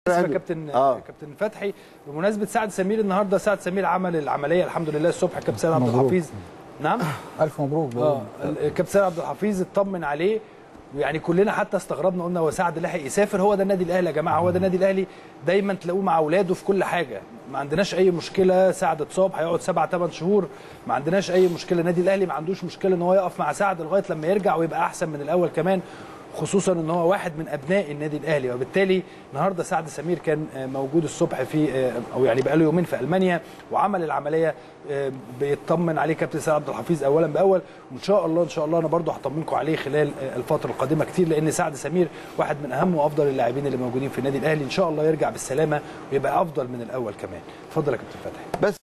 اسف يا كابتن آه. كابتن فتحي بمناسبه سعد سمير النهارده سعد سمير عمل العمليه الحمد لله الصبح كابتن سيد عبد مبروك. الحفيظ نعم الف مبروك بقول. اه الكابتن سيد عبد الحفيظ اطمن عليه يعني كلنا حتى استغربنا قلنا هو سعد لحق يسافر هو ده النادي الاهلي يا جماعه هو ده النادي الاهلي دايما تلاقوه مع اولاده في كل حاجه ما عندناش اي مشكله سعد اتصاب هيقعد سبع ثمان شهور ما عندناش اي مشكله النادي الاهلي ما عندوش مشكله ان هو يقف مع سعد لغايه لما يرجع ويبقى احسن من الاول كمان خصوصا ان هو واحد من ابناء النادي الاهلي وبالتالي النهارده سعد سمير كان آه، موجود الصبح في آه، او يعني بقاله يومين في المانيا وعمل العمليه آه، بيطمن عليه كابتن سيد عبد الحفيظ اولا باول وان شاء الله ان شاء الله انا برضو هطمنكم عليه خلال آه، الفتره القادمه كتير لان سعد سمير واحد من اهم وافضل اللاعبين اللي موجودين في النادي الاهلي ان شاء الله يرجع بالسلامه ويبقى افضل من الاول كمان اتفضل يا كابتن فتحي بس